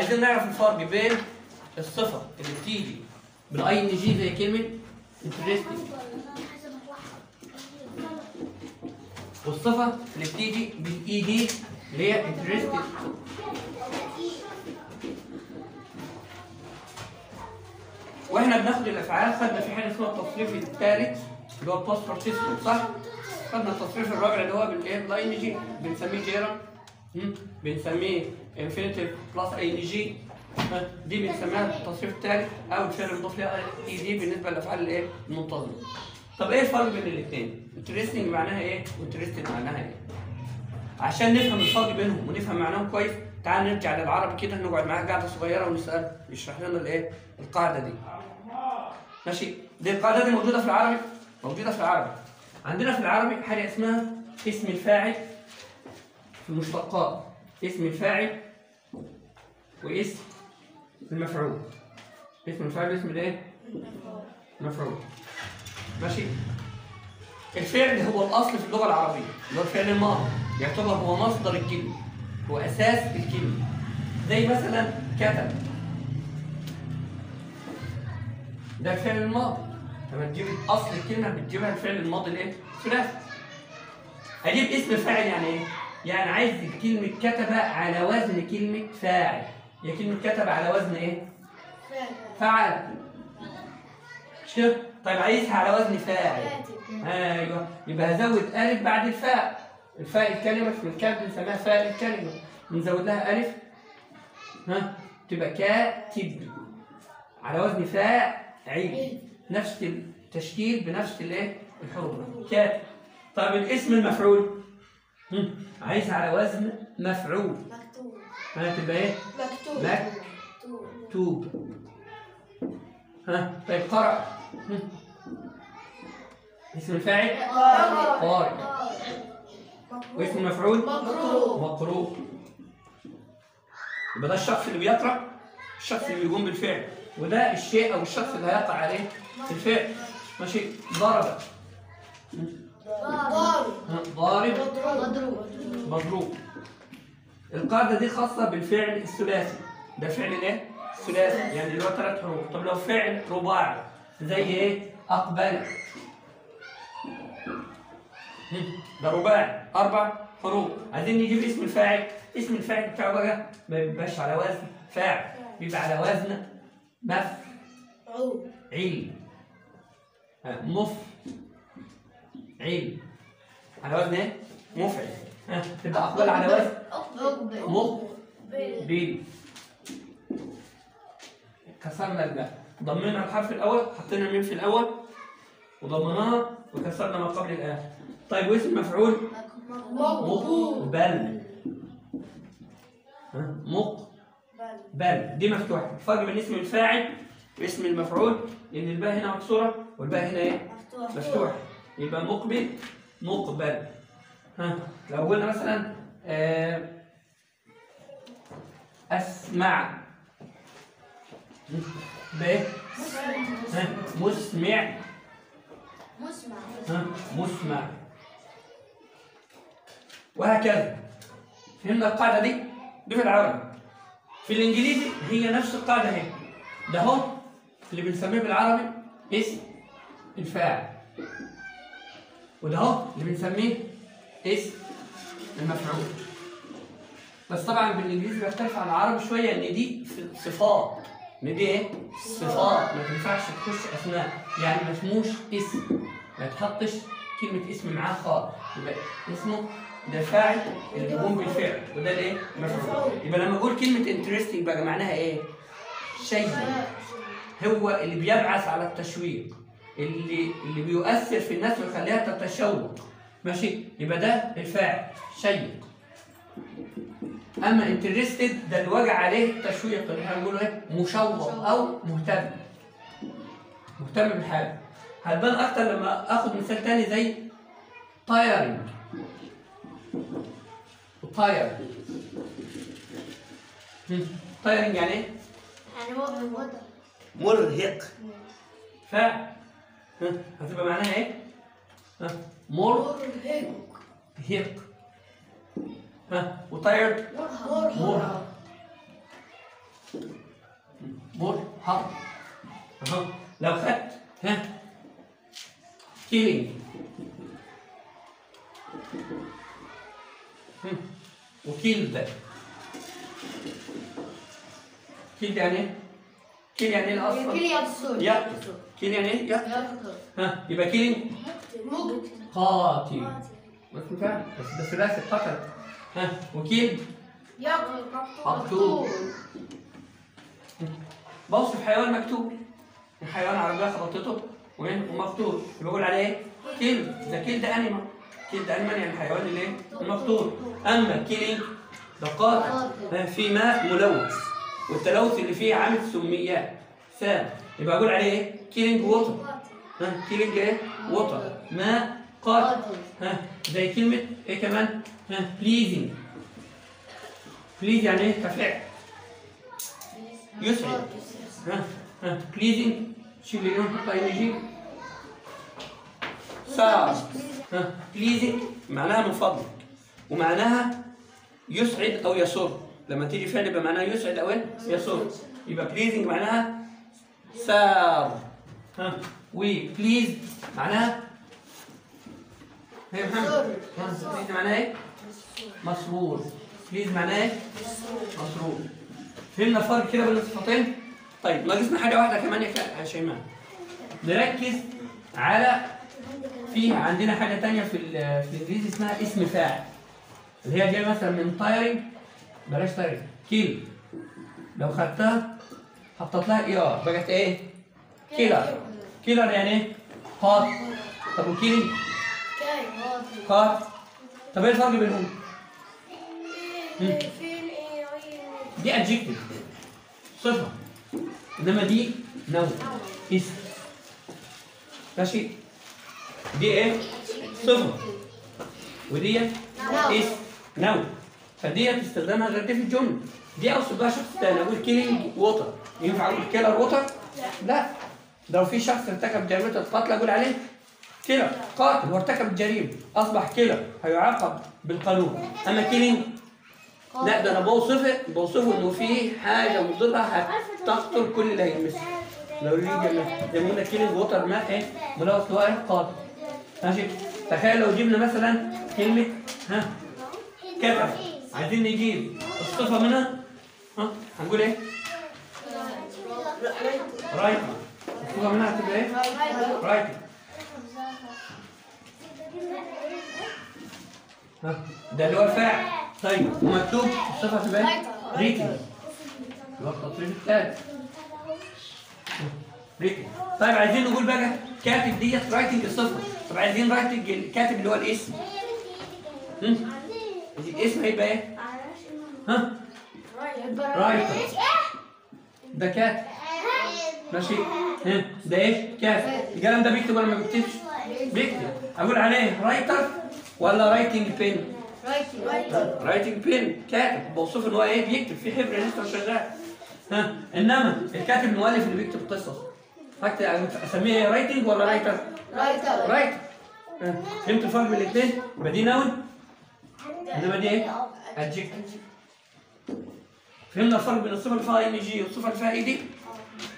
عايزين نعرف الفرق بين الصفه اللي بتيجي بالاي ان جي زي كلمه انترستنج والصفه اللي بتيجي بالاي دي اللي هي انترستد واحنا بناخد الافعال خدنا في حاجه اسمها التصريف الثالث اللي هو البوست بارتيسيبل صح؟ خدنا التصريف الرابع اللي هو بالايه بالاي ان جي بنسميه جيرا مم. بنسميه انفينيتيف بلس اي ان جي دي بنسميها التصريف الثالث او الفعل المضاف لها اي دي بالنسبه للافعال الايه المنتظمه. طب ايه الفرق بين الاثنين؟ انترستنج معناها ايه؟ وانترستنج معناها ايه؟ عشان نفهم الفرق بينهم ونفهم معناهم كويس تعال نرجع للعربي كده نقعد معاه قاعده صغيره ونسال يشرح لنا الايه؟ القاعده دي. ماشي؟ دي القاعده دي موجوده في العربي؟ موجوده في العربي. عندنا في العربي حاجه اسمها اسم الفاعل في المشتقات اسم الفاعل واسم المفعول اسم الفاعل واسم الايه؟ مفعول ماشي؟ الفعل هو الاصل في اللغه العربيه اللي هو الفعل الماضي يعتبر هو مصدر الكلمه هو اساس الكلمه زي مثلا كتب ده الفعل الماضي لما تجيب اصل الكلمه بتجيبها الفعل الماضي الايه؟ ثلاثي اجيب اسم الفاعل يعني ايه؟ يعني عايز كلمه كتب على وزن كلمه فاعل هي كلمه كتب على وزن ايه؟ فعل مش كده؟ طيب عايزها على وزن فاعل ايوه يبقى هزود الف بعد الفاء الفاء الكلمه في الكلب بنسميها فاء الكلمه بنزود لها الف ها تبقى كاتب على وزن فاعل نفس التشكيل بنفس الايه الحروف كاتب طيب الاسم المفعول هم، عايزها على وزن مفعول مكتوب ها تبقى ايه مكتوب مك- مكتوب توب ها طيب قرأ هم. اسم الفاعل قارئ واسم المفعول مبروك مقروء يبقى ده الشخص اللي بيقرأ الشخص اللي بيقوم بالفعل وده الشيء او الشخص اللي هيقع عليه الفعل ماشي ضرب ضارب ها، ضارب مضروب مضروب القاعدة دي خاصة بالفعل الثلاثي ده فعل ايه؟ ثلاثي يعني اللي هو ثلاث حروف طب لو فعل رباعي زي ايه؟ أقبل هم، ده رباعي أربع حروف عايزين نجيب اسم الفاعل اسم الفاعل بتاعه بقى ما بيبقاش على وزن فاعل بيبقى على وزن عود مفعيل ها، مف عيل على وزن ايه؟ مفعل ها تبقى أقبل على وزن أقبل بيل كسرنا الباء ضمينا الحرف الاول حطينا الميم في الاول وضمناها وكسرنا ما قبل الاخر طيب واسم المفعول مقبل ها، مقبل دي مفتوحه الفرق بين اسم الفاعل واسم المفعول ان الباء هنا مكسوره والباء هنا ايه مفتوحه يبقى مقبل مقبل ها لو قلنا مثلا آه أسمع ب ها، مسمع مسمع ها، مسمع وهكذا فهمنا القاعدة دي؟ دي في العربي في الإنجليزي هي نفس القاعدة هي ده هو اللي بنسميه بالعربي اسم الفاعل وده هو اللي بنسميه اسم المفعول بس طبعا بالانجليزي بيختلف عن العربي شويه ان دي ف- صفات ان دي ايه؟ صفات ما تنفعش تخش اسماء يعني ما اسموش اسم ما تحطش كلمه اسم معاه خالص يبقى اسمه ده فاعل اللي بيقوم بالفعل وده الايه؟ مفعول يبقى لما اقول كلمه انترستنج بقى معناها ايه؟ شيء هو اللي بيبعث على التشويق اللي اللي بيؤثر في الناس ويخليها تتشوق ماشي يبقى ده الفاعل شيق اما انترستد ده اللي وجع عليه التشويق اللي احنا بنقوله ايه مشوق او مهتم مهتم بالحاجه هتبان اكتر لما اخد مثال تاني زي تايرنج تاير تايرنج يعني ايه يعني وضع وضع مرهق فاعل ها، هتبقى معناها ايه ها، مرهق مرهق ها وتايرد مرهق مرهق مرهق اهو لو خدت ها كيلينج وكيلد كيلد يعني ايه؟ كيل يعني ايه الاصفر؟ كل يقصد يقتل كيل يعني ايه؟ يقتل يقتل ها يبقى كيلينج مقتل قاتل بس فعلا بس ده ثلاثي قتل ها وكيل يقتل مقتول بوصف حيوان مكتوب الحيوان عربية خبطته وين ومقتول يبقى بقول عليه ايه؟ كيل ده كيل ده انيمال كيل ده انيمال يعني الحيوان اللي ايه؟ المقتول اما كيلينج ده قاتل ها، في ماء ملوث والتلوث اللي فيه عامل سميات سام يبقى اقول عليه ايه؟ كيلينج ووتر ها كيلينج ايه؟ ووتر ماء قاتل ها زي كلمة ايه كمان؟ ها بليزنج بليز يعني ايه؟ كفعل يسعد ها ها بليزنج شيل لي لون حط اي جي سار ها بليزنج معناها من فضلك ومعناها يسعد او يسر لما تيجي فعل يبقى معناها يسعد او إيه؟ يسر يبقى بليزنج معناها سار ها وبليز معناها هي يا محمد ها، بليز معناها ايه؟ مسرور بليز معناها ايه؟ مسرور فهمنا الفرق كده بين الصفتين طيب ناقصنا حاجه واحده كمان يا ك- يا شيماء نركز على في عندنا حاجه تانية في ال- في الانجليزي اسمها اسم فاعل اللي هي جايه مثلا من تايرنج بلاش تايرنج كيل لو خدتها حطيت لها اي ار بقت ايه؟ كيلر كيلر يعني ايه؟ قاتل طب وكيلينج قاتل طب ايه الفرق بينهم؟ دي ادجكتيف صفة انما دي نوع اسم ماشي دي ايه صفة ودي اسم نوع فدي استخدامها غير دي في الجملة دي اوصف بها شخص تاني اقول كيلينج ووتر ينفع اقول كيلر ووتر لا ده لو في شخص ارتكب جريمة القتل اقول عليه كيلر قاتل وارتكب الجريمة اصبح كيلر هيعاقب بالقانون اما كيلينج لا ده انا بوصفه بوصفه انه في حاجه مضره هتقتل كل اللي هيلمسه لو يجي يسمونا كيلينج ووتر ماء ايه ملوث هو ايه قاتل ماشي تخيل لو جبنا مثلا كلمه ها كتب عايزين نجيب الصفه منها ها هنقول ايه رايت الصفه منها هتبقى ايه رايت ها ده اللي هو الفاعل طيب ومكتوب الصفه تبقى ايه ريتنج اللي هو التصريف الثالث ريتنج طيب عايزين نقول بقى كاتب ديت رايتنج الصفه طب عايزين رايتنج الكاتب اللي هو الاسم هم؟ الاسم هيبقى ايه ها رايتر ده كاتب ماشي ها ده ايه كاتب القلم ده بيكتب ولا ما بيكتبش بيكتب اقول عليه رايتر ولا رايتنج بين رايتنج بين كاتب بوصفه ان هو ايه بيكتب في حبر لسه شغال ها انما الكاتب المؤلف اللي بيكتب قصص هكتب اسميه ايه رايتنج ولا رايتر رايتر ها، فهمت الفرق بين الاثنين يبقى دي نون انما دي ايه ادجكتيف فهمنا الفرق بين الصفه اللي فيها ان جي والصفه اللي فيها اي دي